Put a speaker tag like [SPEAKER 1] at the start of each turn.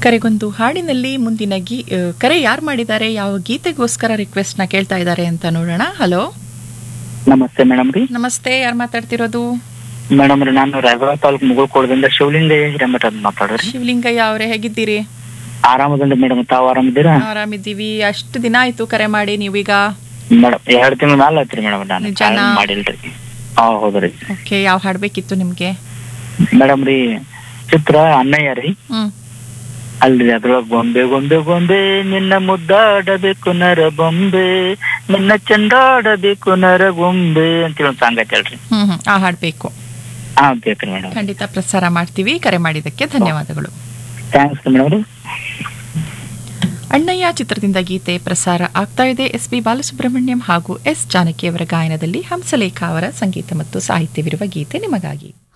[SPEAKER 1] ಕರೆಗೊಂದು ಹಾಡಿನಲ್ಲಿ ಮುಂದಿನ ಗೀ ಆ, ಕರೆ ಯಾರು ಮಾಡಿದ್ದಾರೆ ಯಾವ ಗೀತೆಗೋಸ್ಕರ ರಿಕ್ವೆಸ್ಟ್ನ ಕೇಳ್ತಾ ಇದ್ದಾರೆ ಅಂತ ನೋಡೋಣ ಹಲೋ
[SPEAKER 2] ನಮಸ್ತೆ ಮೇಡಮ್ ರೀ
[SPEAKER 1] ನಮಸ್ತೆ ಯಾರು ಮಾತಾಡ್ತಿರೋದು
[SPEAKER 2] ಮೇಡಮ್ ರೀ ನಾನು ರಾಯಗಢ ತಾಲೂಕು ಮುಗುಳ್ಕೋಟದಿಂದ ಶಿವಲಿಂಗ ಹಿರೇಮಠ ಅಂತ ಮಾತಾಡ್ರಿ
[SPEAKER 1] ಶಿವಲಿಂಗಯ್ಯ ಅವರೇ ಹೇಗಿದ್ದೀರಿ
[SPEAKER 2] ಆರಾಮದಿಂದ ಮೇಡಮ್ ತಾವು ಆರಾಮಿದ್ದೀರಾ
[SPEAKER 1] ಆರಾಮಿದ್ದೀವಿ ಅಷ್ಟು ದಿನ ಆಯ್ತು ಕರೆ ಮಾಡಿ ನೀವೀಗ
[SPEAKER 2] ಮೇಡಮ್ ಎರಡು ತಿಂಗಳ ಮ್ಯಾಲ ಆಯ್ತ್ರಿ ಮೇಡಮ್ ನಾನು
[SPEAKER 1] ನಿಜನಾ?
[SPEAKER 2] ಕಾಲ್ ಮಾಡಿಲ್ರಿ ಹಾ ಹೌದ್ರಿ
[SPEAKER 1] ಓಕೆ ಯಾವ ಹಾಡ್ ಬೇಕಿತ್ತು ನಿಮ್ಗೆ
[SPEAKER 2] ಮೇಡಮ್ ರೀ ಚಿತ್ರ ಅಣ್ಣಯ್ಯ ರೀ
[SPEAKER 1] ಹ್ಮ್
[SPEAKER 2] ಅಲ್ರಿ ಅದ್ರೊಳಗ್ ಗೊಂಬೆ ಗೊಂಬೆ ಗೊಂಬೆ ನಿನ್ನ ಮುದ್ದಾಡಬೇಕು ನರ ಬೊಂಬೆ ನಿನ್ನ ಚಂದಾಡಬೇಕು ನರ ಗೊಂಬೆ ಅಂತೇಳಿ ಒಂದು ಸಾಂಗ್ ಐತಲ್ರಿ
[SPEAKER 1] ಹ್ಮ್ ಹ್ಮ್ ಆ ಹಾಡ್ ಬೇಕು
[SPEAKER 2] ಹಾ ಬೇಕ್ರಿ ಮೇಡಮ್
[SPEAKER 1] ಖಂಡಿತ ಪ್ರಸಾರ ಮಾಡ್ತೀವಿ ಕರೆ ಮಾಡಿದ್ದಕ್ಕೆ ಧನ್ಯವಾದಗಳು
[SPEAKER 2] ಥ್ಯಾಂಕ್ಸ್ ಮೇಡಮ್ ರೀ
[SPEAKER 1] ಅಣ್ಣಯ್ಯ ಚಿತ್ರದಿಂದ ಗೀತೆ ಪ್ರಸಾರ ಆಗ್ತಾ ಇದೆ ಎಸ್ ಪಿ ಬಾಲಸುಬ್ರಹ್ಮಣ್ಯಂ ಹಾಗೂ ಎಸ್ ಜಾನಕಿಯವರ ಗಾಯನದಲ್ಲಿ ಹಂಸಲೇಖ ಅವರ ಸಂಗೀತ ಮತ್ತು ಸಾಹಿತ್ಯವಿರುವ ಗೀತೆ ನಿಮಗಾಗಿ